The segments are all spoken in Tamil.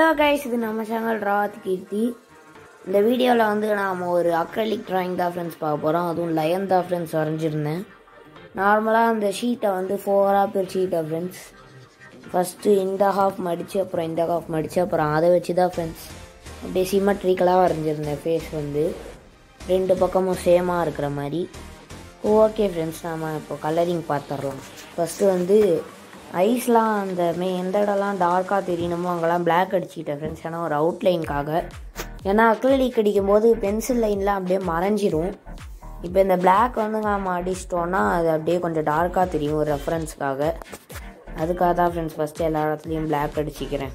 ஹலோ கைஸ் இது நம்ம சேனல் ராத் கீர்த்தி இந்த வீடியோவில் வந்து நாம் ஒரு அக்ரலிக் drawing தான் ஃப்ரெண்ட்ஸ் பார்க்க போகிறோம் அதுவும் லயன் தான் ஃப்ரெண்ட்ஸ் வரைஞ்சிருந்தேன் நார்மலாக அந்த ஷீட்டை வந்து ஃபோராக பிரிச்சுக்கிட்டேன் ஃப்ரெண்ட்ஸ் ஃபஸ்ட்டு இந்த ஹாஃப் மடித்து அப்புறம் இந்த ஹாஃப் மடித்து அப்புறம் அதை வச்சு தான் ஃப்ரெண்ட்ஸ் அப்படியே சிமெட்ரிக்கலாக வரைஞ்சிருந்தேன் ஃபேஸ் வந்து ரெண்டு பக்கமும் சேமாக இருக்கிற மாதிரி ஓகே ஃப்ரெண்ட்ஸ் நாம் இப்போ கலரிங் பார்த்துடலாம் ஃபஸ்ட்டு வந்து ஐஸ்லாம் அந்த மே எந்த இடம்லாம் டார்க்காக தெரியணுமோ அங்கெல்லாம் பிளாக் அடிச்சுக்கிட்டேன் ஃப்ரெண்ட்ஸ் ஏன்னா ஒரு அவுட்லைனுக்காக ஏன்னா அக்ரலிக் அடிக்கும் போது பென்சில் லைன்லாம் அப்படியே மறைஞ்சிரும் இப்போ இந்த பிளாக் வந்து நாம் அடிச்சிட்டோன்னா அது அப்படியே கொஞ்சம் டார்க்காக தெரியும் ஒரு ரெஃபரன்ஸ்க்காக அதுக்காக தான் ஃப்ரெண்ட்ஸ் ஃபஸ்ட்டு எல்லா இடத்துலையும் பிளாக் அடிச்சிக்கிறேன்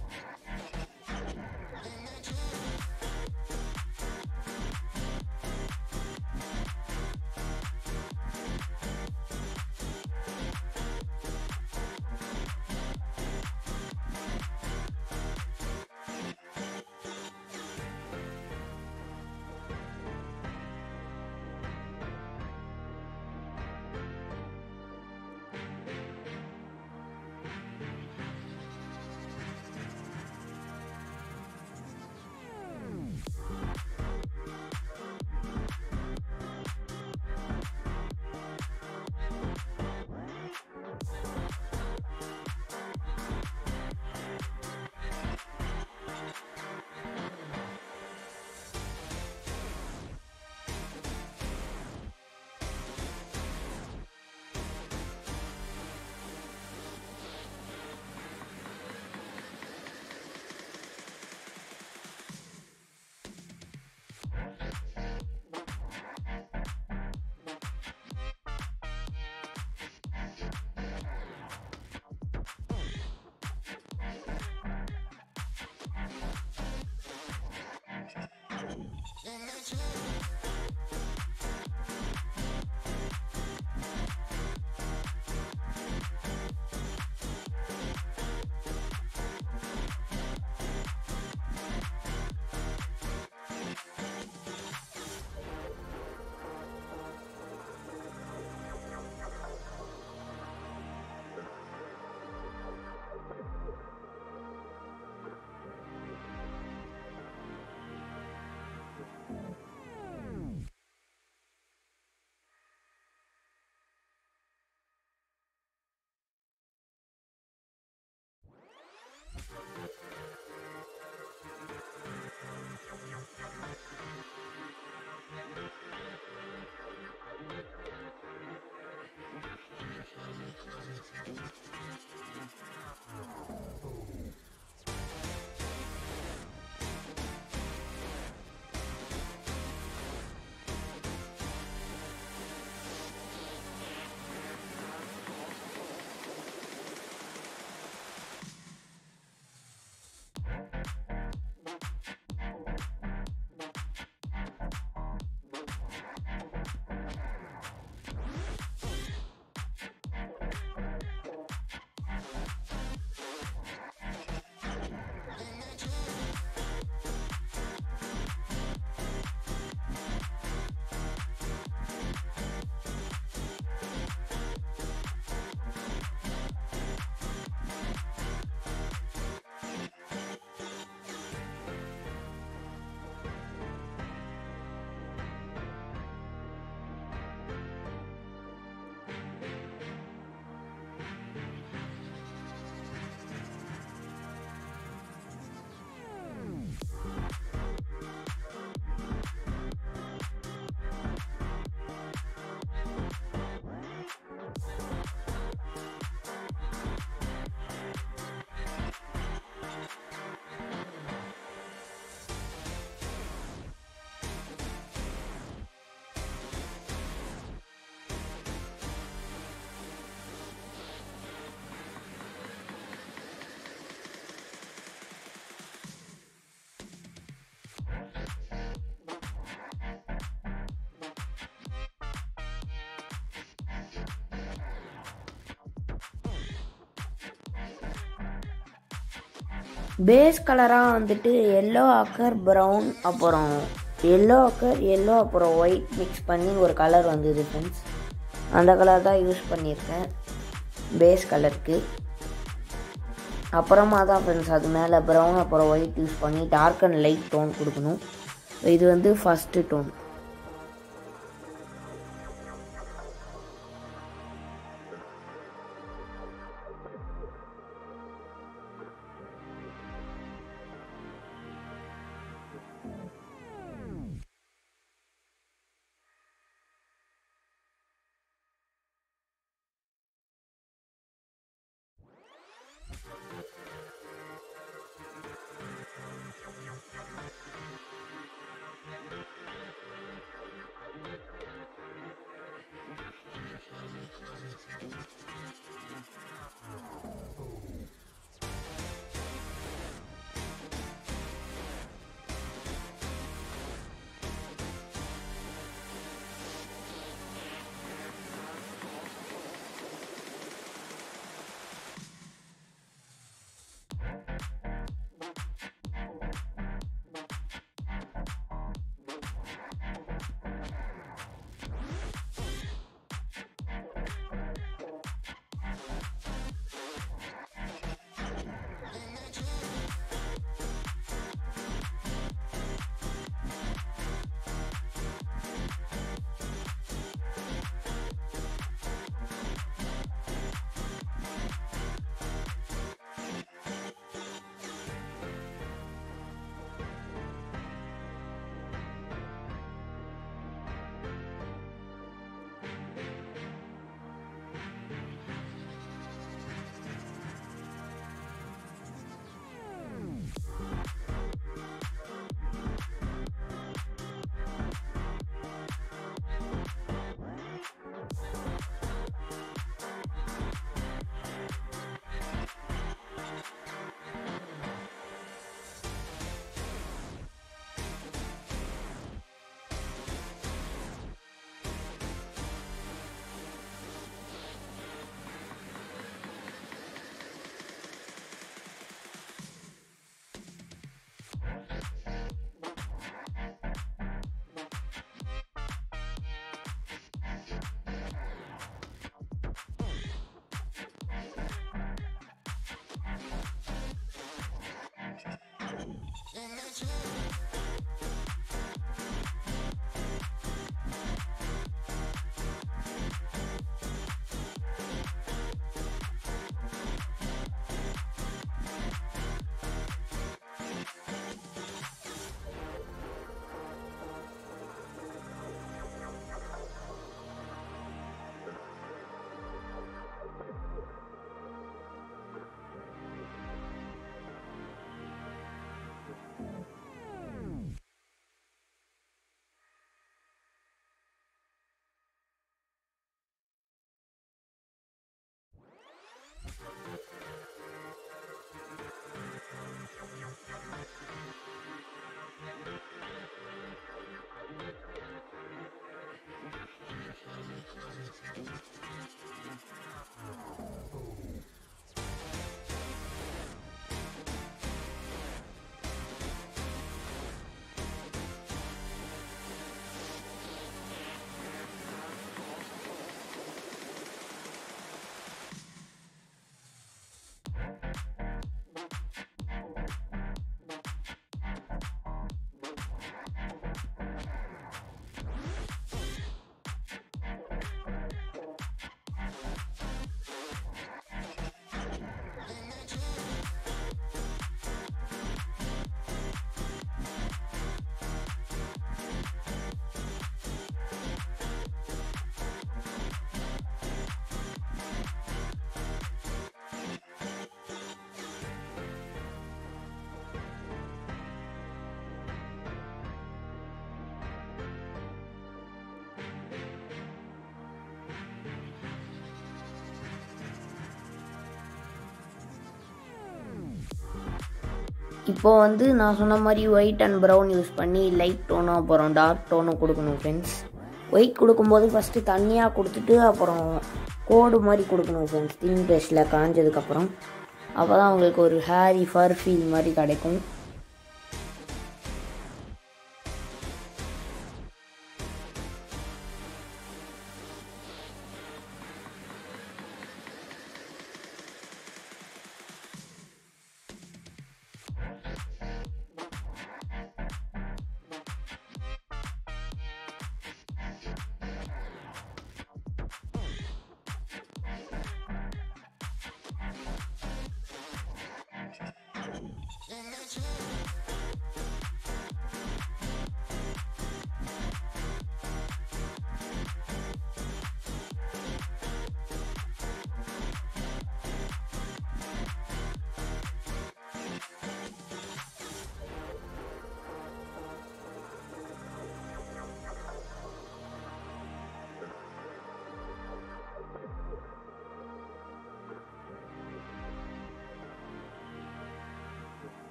பேஸ் கலராக வந்துட்டு எல்லோ அக்கர் ப்ரௌன் அப்புறம் எல்லோ அக்கர் எல்லோ அப்புறம் ஒயிட் மிக்ஸ் பண்ணி ஒரு கலர் வந்தது ஃப்ரெண்ட்ஸ் அந்த கலர் தான் யூஸ் பண்ணியிருக்கேன் பேஸ் கலருக்கு அப்புறமா தான் ஃப்ரெண்ட்ஸ் அது மேலே ப்ரௌன் அப்புறம் ஒயிட் யூஸ் பண்ணி டார்க் அண்ட் லைட் டோன் கொடுக்கணும் இது வந்து ஃபஸ்ட்டு டோன் இப்போ வந்து நான் சொன்ன மாதிரி ஒயிட் அண்ட் ப்ரௌன் யூஸ் பண்ணி லைட் டோனும் அப்புறம் டார்க் டோனும் கொடுக்கணும் ஃப்ரெண்ட்ஸ் ஒயிட் கொடுக்கும்போது ஃபஸ்ட்டு தண்ணியாக கொடுத்துட்டு அப்புறம் கோடு மாதிரி கொடுக்கணும் ஃப்ரெண்ட்ஸ் தின் ப்ரெஷ்ஷில் காஞ்சதுக்கப்புறம் அப்போ தான் உங்களுக்கு ஒரு ஹேரி ஃபர் ஃபீல் மாதிரி கிடைக்கும்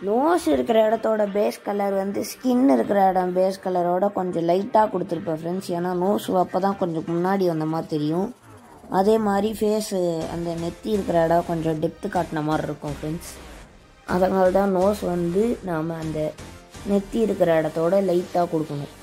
நோஸ் இருக்கிற இடத்தோட பேஸ் கலர் வந்து ஸ்கின் இருக்கிற இடம் பேஸ் கலரோட கொஞ்சம் லைட்டாக கொடுத்துருப்பேன் ஃப்ரெண்ட்ஸ் ஏன்னா நோஸ் அப்போ தான் கொஞ்சம் முன்னாடி வந்த மாதிரி தெரியும் அதே மாதிரி ஃபேஸு அந்த நெத்தி இருக்கிற இடம் கொஞ்சம் டெப்த்து காட்டின மாதிரி இருக்கும் ஃப்ரெண்ட்ஸ் அதனால தான் நோஸ் வந்து நாம் அந்த நெத்தி இருக்கிற இடத்தோட லைட்டாக கொடுக்கணும்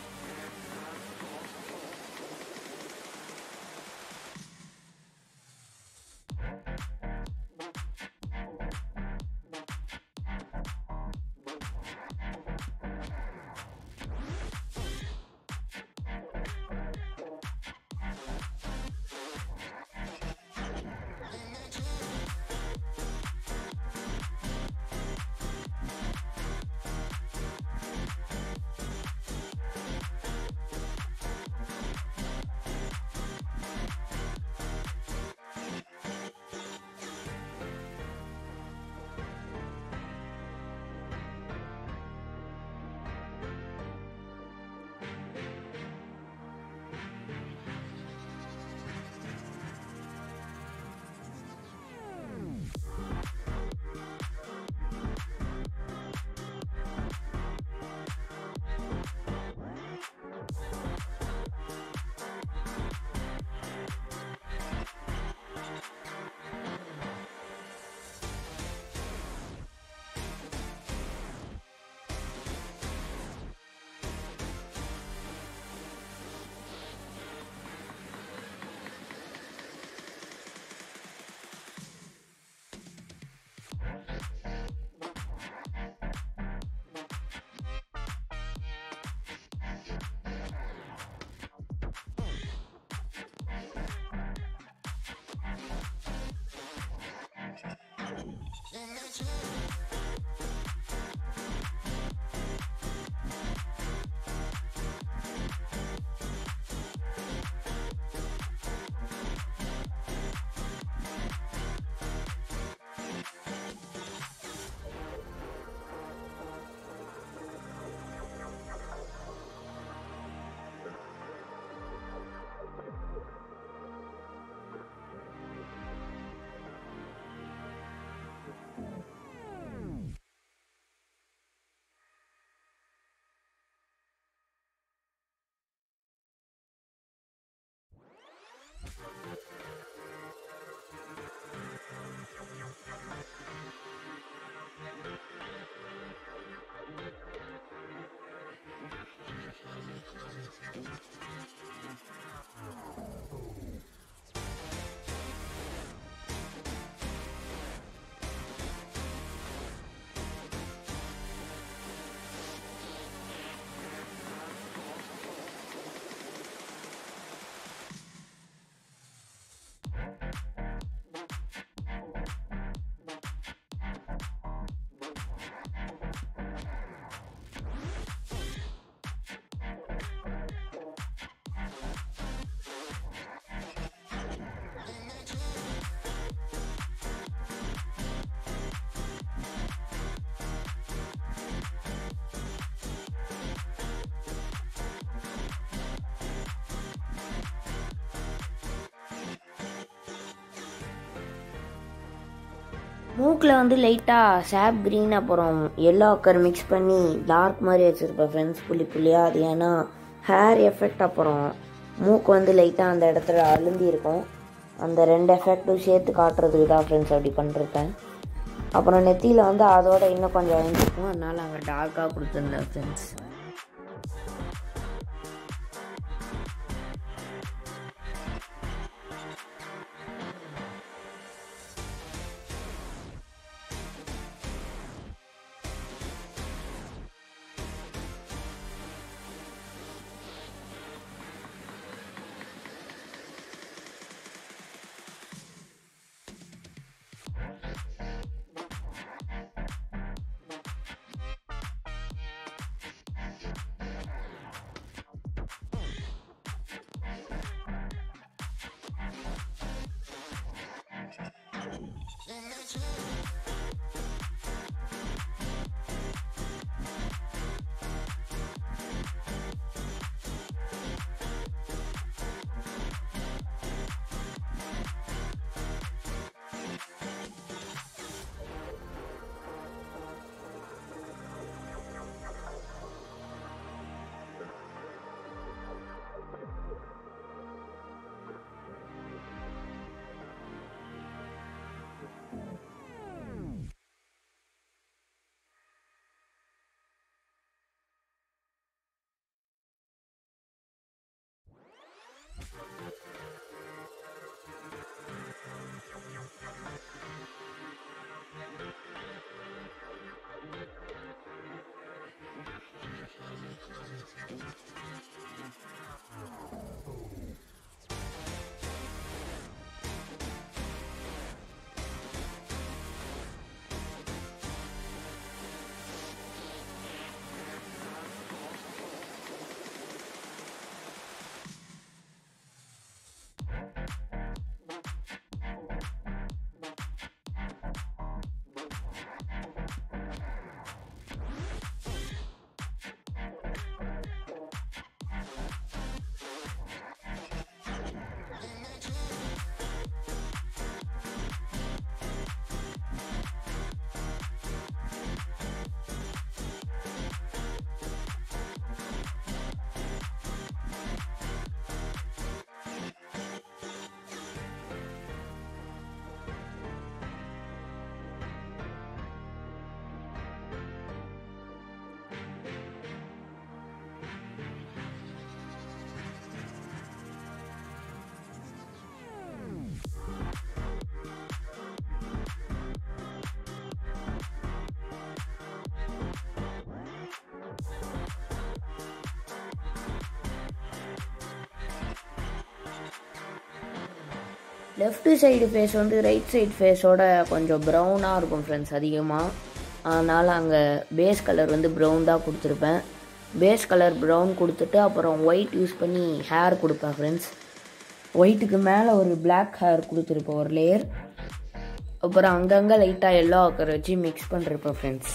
மூக்கில் வந்து லைட்டாக சாப் க்ரீன் அப்புறம் எல்லோ அக்கர் மிக்ஸ் பண்ணி டார்க் மாதிரி வச்சுருப்பேன் ஃப்ரெண்ட்ஸ் புள்ளி புள்ளியாக அது ஏன்னா ஹேர் எஃபெக்ட் அப்புறம் மூக்கு வந்து லைட்டாக அந்த இடத்துல அழுந்தி இருக்கும் அந்த ரெண்டு எஃபெக்ட்டும் சேர்த்து காட்டுறதுக்கு தான் ஃப்ரெண்ட்ஸ் அப்படி பண்ணிருக்கேன் அப்புறம் நெத்தியில் வந்து அதோட இன்னும் கொஞ்சம் எழுந்திருக்கும் அதனால் அங்கே டார்க்காக கொடுத்துருந்தேன் ஃப்ரெண்ட்ஸ் லெஃப்ட் சைடு ஃபேஸ் வந்து ரைட் சைடு ஃபேஸோட கொஞ்சம் ப்ரௌனாக இருக்கும் ஃப்ரெண்ட்ஸ் அதிகமாக அதனால் அங்கே பேஸ் கலர் வந்து ப்ரௌன் தான் கொடுத்துருப்பேன் பேஸ் கலர் ப்ரௌன் கொடுத்துட்டு அப்புறம் ஒயிட் யூஸ் பண்ணி ஹேர் கொடுப்பேன் ஃப்ரெண்ட்ஸ் ஒயிட்டுக்கு மேலே ஒரு பிளாக் ஹேர் கொடுத்துருப்பேன் ஒரு லேயர் அப்புறம் அங்கங்கே லைட்டாக எல்லோ ஆக்கர் வச்சு மிக்ஸ் பண்ணிருப்பேன் ஃப்ரெண்ட்ஸ்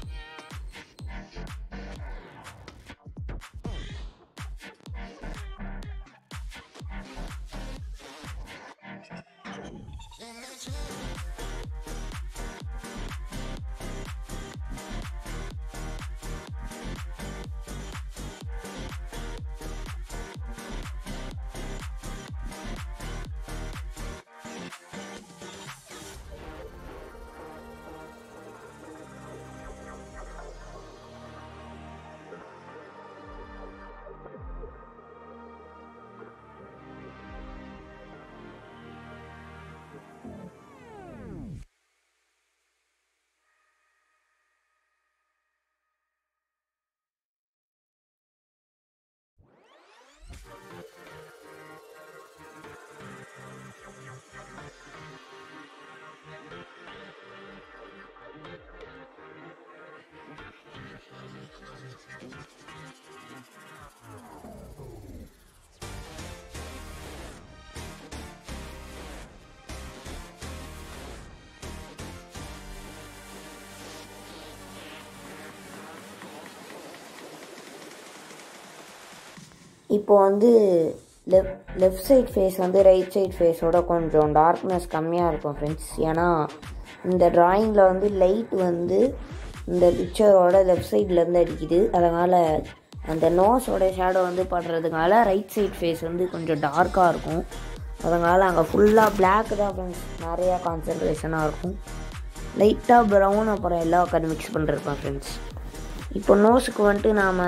இப்போ வந்து லெஃப்ட் லெஃப்ட் சைட் ஃபேஸ் வந்து ரைட் சைட் ஃபேஸோட கொஞ்சம் டார்க்னஸ் கம்மியாக இருக்கும் ஃப்ரெண்ட்ஸ் ஏன்னா இந்த ட்ராயிங்கில் வந்து லைட் வந்து இந்த பிக்சரோட லெஃப்ட் சைட்லேருந்து அடிக்குது அதனால் அந்த நோஸோட ஷேடோ வந்து படுறதுனால ரைட் சைட் ஃபேஸ் வந்து கொஞ்சம் டார்க்காக இருக்கும் அதனால் அங்கே ஃபுல்லாக பிளாக் தான் ஃப்ரெண்ட்ஸ் நிறையா கான்சன்ட்ரேஷனாக இருக்கும் லைட்டாக ப்ரௌன் அப்புறம் எல்லா கலர் மிக்ஸ் பண்ணிருப்பேன் ஃப்ரெண்ட்ஸ் இப்போ நோஸுக்கு வந்துட்டு நாம்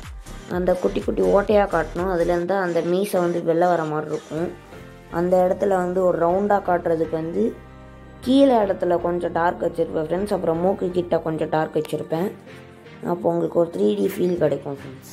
அந்த குட்டி குட்டி ஓட்டையாக காட்டணும் அதுலேருந்து அந்த மீசை வந்து வெளில வர மாதிரி இருக்கும் அந்த இடத்துல வந்து ஒரு ரவுண்டாக காட்டுறதுக்கு வந்து கீழே இடத்துல கொஞ்சம் டார்க் வச்சுருப்பேன் ஃப்ரெண்ட்ஸ் அப்புறம் மூக்கு கிட்ட கொஞ்சம் டார்க் வச்சுருப்பேன் அப்போ உங்களுக்கு ஒரு த்ரீ டி ஃபீல் கிடைக்கும் ஃப்ரெண்ட்ஸ்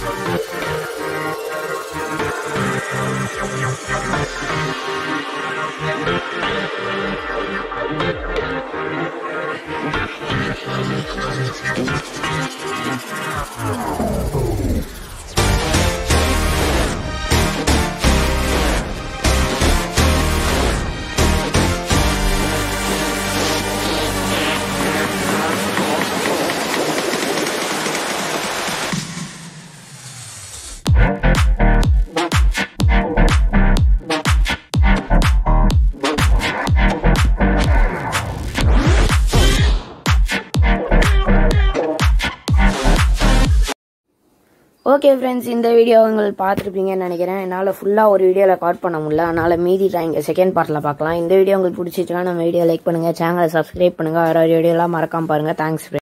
ஓகே ஃப்ரெண்ட்ஸ் இந்த வீடியோ உங்களுக்கு பார்த்துருப்பீங்கன்னு நினைக்கிறேன் என்னால் ஃபுல்லாக ஒரு வீடியோவில் கவர் பண்ண முடியல அதனால் மீதி இங்கே செகண்ட் பார்ட்டில் பார்க்கலாம் இந்த வீடியோ உங்களுக்கு பிடிச்சிச்சுன்னா நம்ம வீடியோ லைக் பண்ணுங்கள் சேனலை சப்ஸ்கிரைப் பண்ணுங்கள் வேறு வீடியோலாம் மறக்காம பாருங்கள் தேங்க்ஸ்